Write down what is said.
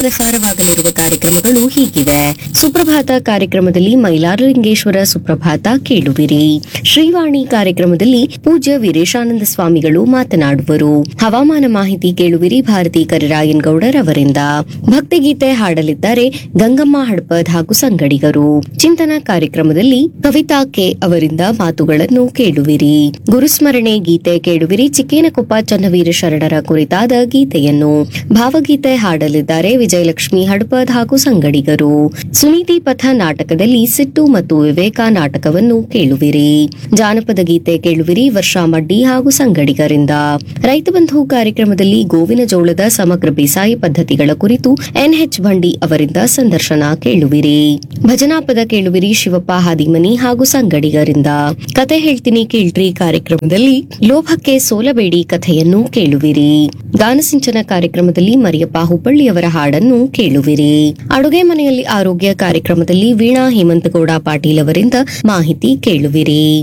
ಪ್ರಸಾರವಾಗಲಿರುವ ಕಾರ್ಯಕ್ರಮಗಳು ಹೀಗಿವೆ ಸುಪ್ರಭಾತ ಕಾರ್ಯಕ್ರಮದಲ್ಲಿ ಮೈಲಾರಲಿಂಗೇಶ್ವರ ಸುಪ್ರಭಾತ ಕೇಳುವಿರಿ ಶ್ರೀವಾಣಿ ಕಾರ್ಯಕ್ರಮದಲ್ಲಿ ಪೂಜ್ಯ ವೀರೇಶಾನಂದ ಸ್ವಾಮಿಗಳು ಮಾತನಾಡುವರು ಹವಾಮಾನ ಮಾಹಿತಿ ಕೇಳುವಿರಿ ಭಾರತಿ ಕರಿರಾಯನ್ ಗೌಡರ್ ಅವರಿಂದ ಭಕ್ತಿಗೀತೆ ಹಾಡಲಿದ್ದಾರೆ ಗಂಗಮ್ಮ ಹಡ್ಪದ್ ಹಾಗೂ ಸಂಗಡಿಗರು ಚಿಂತನ ಕಾರ್ಯಕ್ರಮದಲ್ಲಿ ಕವಿತಾ ಕೆ ಅವರಿಂದ ಮಾತುಗಳನ್ನು ಕೇಳುವಿರಿ ಗುರುಸ್ಮರಣೆ ಗೀತೆ ಕೇಳುವಿರಿ ಚಿಕ್ಕೇನಕೊಪ್ಪ ಚನ್ನವೀರ ಶರಣರ ಕುರಿತಾದ ಗೀತೆಯನ್ನು ಭಾವಗೀತೆ ಹಾಡಲಿದ್ದಾರೆ ವಿಜಯಲಕ್ಷ್ಮಿ ಹಡ್ಪದ್ ಹಾಗೂ ಸಂಗಡಿಗರು ಸುನೀತಿ ಪಥ ನಾಟಕದಲ್ಲಿ ಸಿಟ್ಟು ಮತ್ತು ವಿವೇಕ ನಾಟಕವನ್ನು ಕೇಳುವಿರಿ ಜಾನಪದ ಗೀತೆ ಕೇಳುವಿರಿ ವರ್ಷಾ ಮಡ್ಡಿ ಹಾಗೂ ಸಂಗಡಿಗರಿಂದ ರೈತ ಬಂಧು ಕಾರ್ಯಕ್ರಮದಲ್ಲಿ ಗೋವಿನ ಜೋಳದ ಸಮಗ್ರ ಬೇಸಾಯ ಪದ್ಧತಿಗಳ ಕುರಿತು ಎನ್ಎಚ್ ಬಂಡಿ ಅವರಿಂದ ಸಂದರ್ಶನ ಕೇಳುವಿರಿ ಭಜನಾ ಪದ ಕೇಳುವಿರಿ ಶಿವಪ್ಪ ಹಾದಿಮನಿ ಹಾಗೂ ಸಂಗಡಿಗರಿಂದ ಕತೆ ಹೇಳ್ತೀನಿ ಕೇಳ್ರಿ ಕಾರ್ಯಕ್ರಮದಲ್ಲಿ ಲೋಭಕ್ಕೆ ಸೋಲಬೇಡಿ ಕಥೆಯನ್ನು ಕೇಳುವಿರಿ ಗಾನಸಿಂಚನ ಕಾರ್ಯಕ್ರಮದಲ್ಲಿ ಮರಿಯಪ್ಪ ಹುಬ್ಬಳ್ಳಿಯವರ ಹಾಡನ್ನು ಕೇಳುವಿರಿ ಅಡುಗೆ ಮನೆಯಲ್ಲಿ ಆರೋಗ್ಯ ಕಾರ್ಯಕ್ರಮದಲ್ಲಿ ವೀಣಾ ಹೇಮಂತಗೌಡ ಪಾಟೀಲ್ ಅವರಿಂದ ಮಾಹಿತಿ ಕೇಳುವಿರಿ